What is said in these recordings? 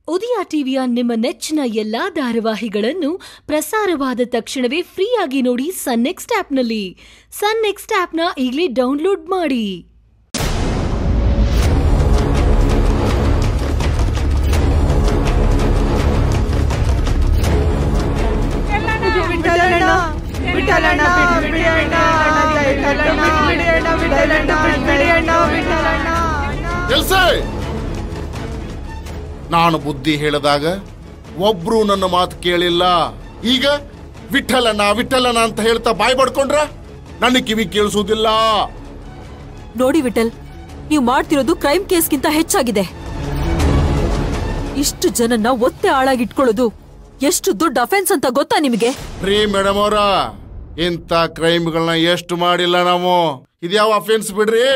ಉದಯ ಟಿವಿಯ ನಿಮ್ಮ ನೆಚ್ಚಿನ ಎಲ್ಲಾ ಧಾರಾವಾಹಿಗಳನ್ನು ಪ್ರಸಾರವಾದ ತಕ್ಷಣವೇ ಫ್ರೀಯಾಗಿ ನೋಡಿ ಸನ್ ನೆಕ್ಸ್ಟ್ ಆಪ್ನಲ್ಲಿ ಸನ್ ನೆಕ್ಸ್ಟ್ ಆಪ್ನ ಈಗಲೇ ಡೌನ್ಲೋಡ್ ಮಾಡಿ ಬಿಟ್ಟಲಣ್ಣ ಬಿಟ್ಟಲಣ್ಣ ಬಿಡಣ್ಣ ಬಿಟ್ಟಲಣ್ಣ ಬಿಡಣ್ಣ ಬಿಟ್ಟಲಣ್ಣ ಬಿಡಣ್ಣ ಬಿಟ್ಟಲಣ್ಣ ಕೆಲ್ಸ ನಾನು ಬುದ್ಧಿ ಹೇಳಿದಾಗ ಒಬ್ರು ನನ್ನ ಮಾತು ಕೇಳಿಲ್ಲ ಈಗ ವಿಠಲನ ವಿಠಲನ ಅಂತ ಹೇಳ್ತಾ ಬಾಯ್ ಬಡ್ಕೊಂಡ್ರ ನನ್ನ ಕಿವಿ ಕೇಳಿಸುವುದಿಲ್ಲ ನೋಡಿ ವಿಠಲ್ ನೀವು ಮಾಡ್ತಿರೋದು ಕ್ರೈಮ್ ಕೇಸ್ಗಿಂತ ಹೆಚ್ಚಾಗಿದೆ ಇಷ್ಟು ಜನನ್ನ ಒತ್ತೆ ಆಳಾಗಿಟ್ಕೊಳ್ಳೋದು ಎಷ್ಟು ದೊಡ್ಡ ಅಫೆನ್ಸ್ ಅಂತ ಗೊತ್ತಾ ನಿಮಗೆ ರೀ ಮೇಡಮ್ ಅವರ ಇಂಥ ಕ್ರೈಮ್ಗಳನ್ನ ಎಷ್ಟು ಮಾಡಿಲ್ಲ ನಾವು ಇದ್ಯಾವ ಅಫೆನ್ಸ್ ಬಿಡ್ರಿ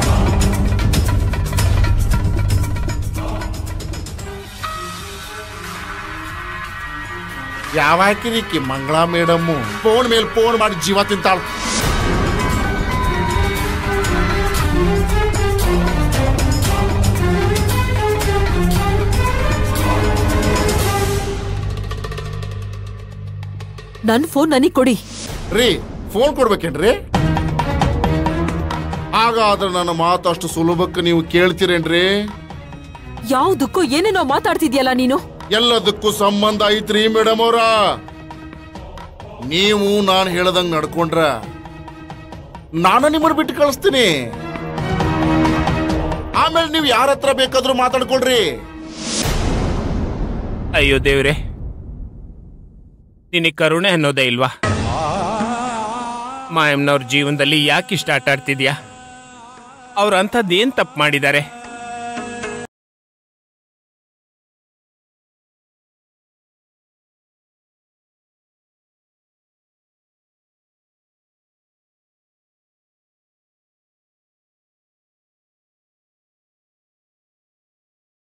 ಯಾವ ಹಾಕಿರಿಕಿ ಮಂಗಳ ಮೇಡಮ್ಮು ಫೋನ್ ಮೇಲೆ ಫೋನ್ ಮಾಡಿ ಜೀವ ತಿಂತಾಳ ನನ್ ಫೋನ್ ನನಗ್ ಕೊಡಿ ರೀ ಫೋನ್ ಕೊಡ್ಬೇಕೇನ್ರಿ ಹಾಗಾದ್ರೆ ನನ್ನ ಮಾತು ಅಷ್ಟು ಸುಲಭಕ್ಕೆ ನೀವು ಕೇಳ್ತೀರೇನ್ರಿ ಯಾವ್ದಕ್ಕೂ ಏನೇನೋ ಮಾತಾಡ್ತಿದ್ಯಲ್ಲ ನೀನು ಎಲ್ಲದಕ್ಕೂ ಸಂಬಂಧ ಐತ್ರಿ ಮೇಡಮ್ ಅವ್ರ ನೀವು ನಾನು ಹೇಳ್ದಂಗ್ ನಡ್ಕೊಂಡ್ರ ನಾನು ನಿಮ್ಮನ್ನ ಬಿಟ್ಟು ಕಳಿಸ್ತೀನಿ ಆಮೇಲೆ ನೀವು ಯಾರ ಹತ್ರ ಬೇಕಾದ್ರೂ ಮಾತಾಡ್ಕೊಳ್ರಿ ಅಯ್ಯೋ ದೇವ್ರೆ ನಿನಗೆ ಕರುಣೆ ಅನ್ನೋದೇ ಇಲ್ವಾ ಮಾಯಮ್ನವ್ರ ಜೀವನದಲ್ಲಿ ಯಾಕೆ ಇಷ್ಟ ಆಟ ಆಡ್ತಿದ್ಯಾ ಅವ್ರು ಅಂಥದ್ದು ಏನ್ ತಪ್ಪು ಮಾಡಿದ್ದಾರೆ